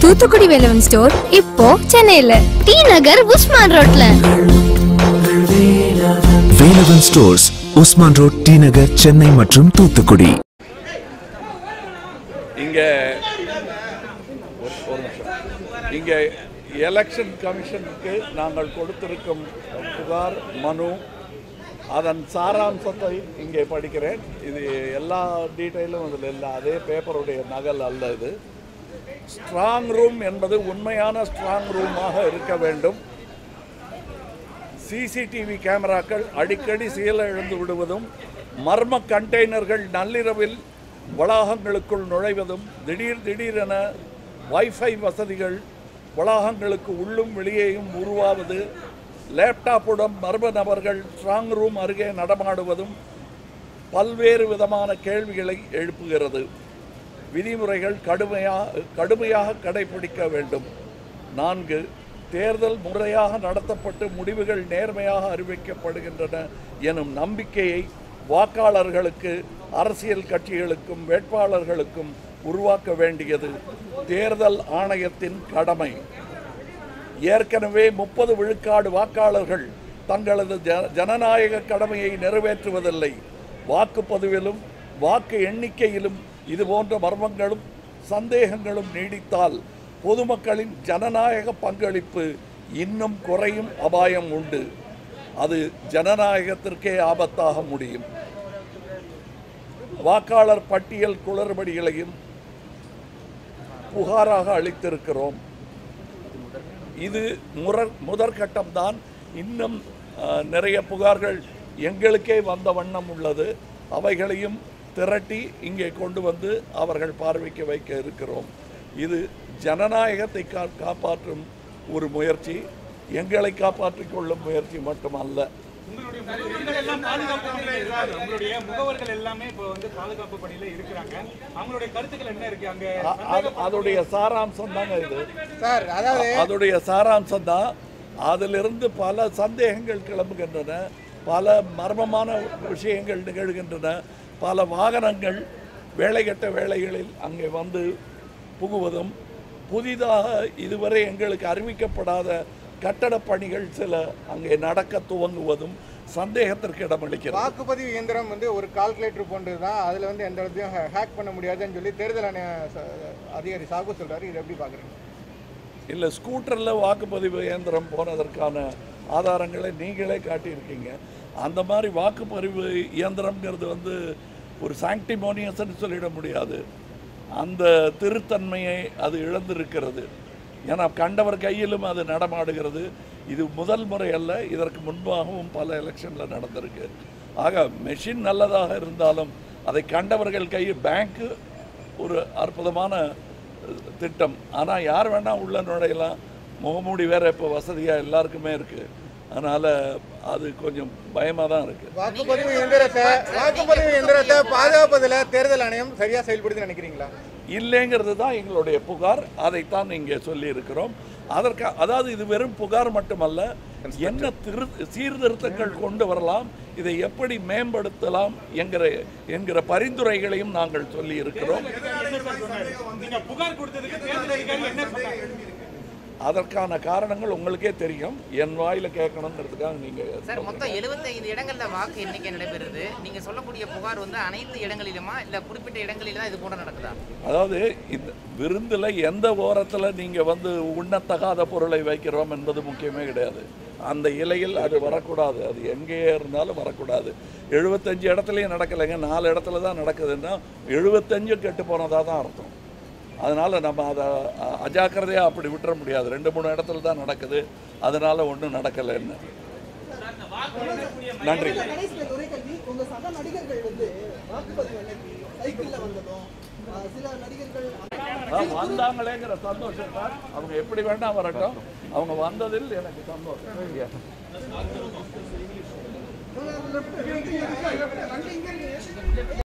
Thoothukudi Velavan store இப்போ சென்னையில D Nagar Usman ரோட்ல Velavan stores Usman road T Nagar Chennai மற்றும் தூத்துக்குடி இங்கே ஒரு ஒரு நிமிஷம் இங்கே எலெக்ஷன் கமிஷனுக்கு நாங்கள் கொடுத்திருக்கும் புகார் மனு அதன் சாராம்சத்தை இங்கே படிக்கிறேன் இது எல்லா டீட்டெயிலும் இதில் இல்லை அதே பேப்பருடைய நகல் அல்ல இது ஸ்ட்ராங் ரூம் என்பது உண்மையான ஸ்ட்ராங் ரூமாக இருக்க வேண்டும் சிசிடிவி கேமராக்கள் அடிக்கடி செயலிழந்து விடுவதும் மர்ம கண்டெய்னர்கள் நள்ளிரவில் வளாகங்களுக்குள் நுழைவதும் திடீர் திடீரென வைஃபை வசதிகள் வளாகங்களுக்கு உள்ளும் வெளியேயும் உருவாவது லேப்டாப்புடன் மர்ம நபர்கள் ஸ்ட்ராங் ரூம் அருகே நடமாடுவதும் பல்வேறு விதமான கேள்விகளை எழுப்புகிறது விதிமுறைகள் கடுமையாக கடுமையாக கடைபிடிக்க வேண்டும் நான்கு தேர்தல் முறையாக நடத்தப்பட்டு முடிவுகள் நேர்மையாக அறிவிக்கப்படுகின்றன எனும் நம்பிக்கையை வாக்காளர்களுக்கு அரசியல் கட்சிகளுக்கும் வேட்பாளர்களுக்கும் உருவாக்க வேண்டியது தேர்தல் ஆணையத்தின் கடமை ஏற்கனவே முப்பது விழுக்காடு வாக்காளர்கள் தங்களது ஜ- ஜனநாயக கடமையை நிறைவேற்றுவதில்லை வாக்குப்பதிவிலும் வாக்கு எண்ணிக்கையிலும் இதுபோன்ற மர்மங்களும் சந்தேகங்களும் நீடித்தால் பொதுமக்களின் ஜனநாயக பங்களிப்பு இன்னும் குறையும் அபாயம் உண்டு அது ஜனநாயகத்திற்கே ஆபத்தாக முடியும் வாக்காளர் பட்டியல் குளறுபடிகளையும் புகாராக அளித்திருக்கிறோம் இது முற முதற்கட்டம்தான் இன்னும் அஹ், நிறைய புகார்கள் எங்களுக்கே வந்த வண்ணம் உள்ளது அவைகளையும் திரட்டி இங்கே கொண்டு வந்து அவர்கள் பார்வைக்கு வைக்க இருக்கிறோம் இது ஜனநாயகத்தை கா காப்பாற்றும் ஒரு முயற்சி எங்களை காப்பாற்றிக் கொள்ளும் முயற்சி மட்டுமல்ல உங்களுடைய முகவர்கள் எல்லாம் பாதுகாப்பு பணியில இருக்காங்க உங்களுடைய முகவர்கள் எல்லாமே இப்போ வந்து பாதுகாப்பு பணியில இருக்கிறாங்க அவங்களுடைய கருத்துக்கள் என்ன இருக்கு அங்க அ- அது- அதோடைய சாராம்சம் தாங்க இது சார் அதாவது அதோடைய சாராம்சம் தான் அதிலிருந்து பல சந்தேகங்கள் கிளம்புகின்றன பல மர்மமான விஷயங்கள் நிகழ்கின்றன பல வாகனங்கள் வேலைகட்ட வேளைகளில் அங்கே வந்து புகுவதும் புதிதாக இதுவரை எங்களுக்கு அறிவிக்கப்படாத கட்டடப் பணிகள் சில அங்கே நடக்க துவங்குவதும் சந்தேகத்திற்கு இடமளிக்கிறது வாக்குப்பதிவு இயந்திரம் வந்து ஒரு கால்குலேட்டர் போன்றது தான் அதில் வந்து எந்த இடத்தையும் ஹேக் பண்ண முடியாதுன்னு சொல்லி தேர்தல் ஆணைய ச- அதிகாரி சாகு சொல்றாரு இது எப்படி பார்க்குறீங்க இல்லை ஸ்கூட்டரில் வாக்குப்பதிவு இயந்திரம் போனதற்கான ஆதாரங்களை நீங்களே காட்டியிருக்கீங்க அந்த மாதிரி வாக்குப்பதிவு இயந்திரம்ங்கிறது வந்து ஒரு சாங்டிமோனியஸ்ன்னு சொல்லிட முடியாது அந்த திருத்தன்மையை அது இழந்திருக்கிறது ஏன்னா கண்டவர் கையிலும் அது நடமாடுகிறது இது முதல் முறை அல்ல இதற்கு முன்பாகவும் பல எலெக்ஷனில் நடந்திருக்கு ஆக மெஷின் நல்லதாக இருந்தாலும் அதை கண்டவர்கள் கையில் பேங்க்கு ஒரு அற்புதமான திட்டம் ஆனால் யார் வேணால் உள்ள நுழையலாம் முகமூடி வேற இப்போ வசதியாக எல்லாருக்குமே இருக்குது அதனால் அது கொஞ்சம் பயமாக தான் இருக்குது வாக்குப்பதிவு இயந்திரத்தை வாக்குப்பதிவு இயந்திரத்தை பாதுகாப்பதில் தேர்தல் ஆணையம் சரியா செயல்படுதுன்னு நினைக்கிறீங்களா இல்லைங்கிறது தான் எங்களுடைய புகார் அதைத்தான் இங்கே சொல்லியிருக்கிறோம் அதற்கு அதாவது இது வெறும் புகார் மட்டுமல்ல என்ன திரு சீர்திருத்தங்கள் கொண்டு வரலாம் இதை எப்படி மேம்படுத்தலாம் என்கிற என்கிற பரிந்துரைகளையும் நாங்கள் சொல்லியிருக்கிறோம் நீங்க புகார் கொடுத்ததுக்கு தேர்தல் அதிகாரி என்ன சொன்னாங்க அதற்கான காரணங்கள் உங்களுக்கே தெரியும் என் வாயில கேட்கணுங்கிறதுக்காக நீங்கள் சார் மொத்தம் 75 இடங்கள்ல வாக்கு எண்ணிக்கை நடைபெறுது நீங்க சொல்லக்கூடிய புகார் வந்து அனைத்து இடங்களிலுமா இல்ல குறிப்பிட்ட இடங்களில தான் இது போல நடக்குதா அதாவது இந்த விருந்தில் எந்த ஓரத்தில் நீங்கள் வந்து உண்ணத்தகாத பொருளை வைக்கிறோம் என்பது முக்கியமே கிடையாது அந்த இலையில் அது வரக்கூடாது அது எங்கேயே இருந்தாலும் வரக்கூடாது எழுபத்தஞ்சு இடத்துலையும் நடக்கலைங்க நாலு இடத்துல தான் நடக்குதுன்னா எழுபத்தஞ்சும் கெட்டு போனதாக தான் அர்த்தம் அதனால் நம்ம அதை அ- அஜாக்கிரதையா அப்படி விட்டுற முடியாது ரெண்டு மூணு இடத்துல தான் நடக்குது அதனால் ஒன்றும் நடக்கலைன்னு நன்றி கடைசியில் ஒரே கேள்வி உங்க சக நடிகர்கள் வந்து வாக்குப்பதிவு அன்னைக்கு சைக்கிள்ல வந்ததும் அஹ், சில நடிகர்கள் அஹ் வந்தாங்களேங்கிற சந்தோஷம் தான் அவங்க எப்படி வேணா வரட்டும் அவங்க வந்ததில் எனக்கு சந்தோஷம் அங்க இங்க இருக்கு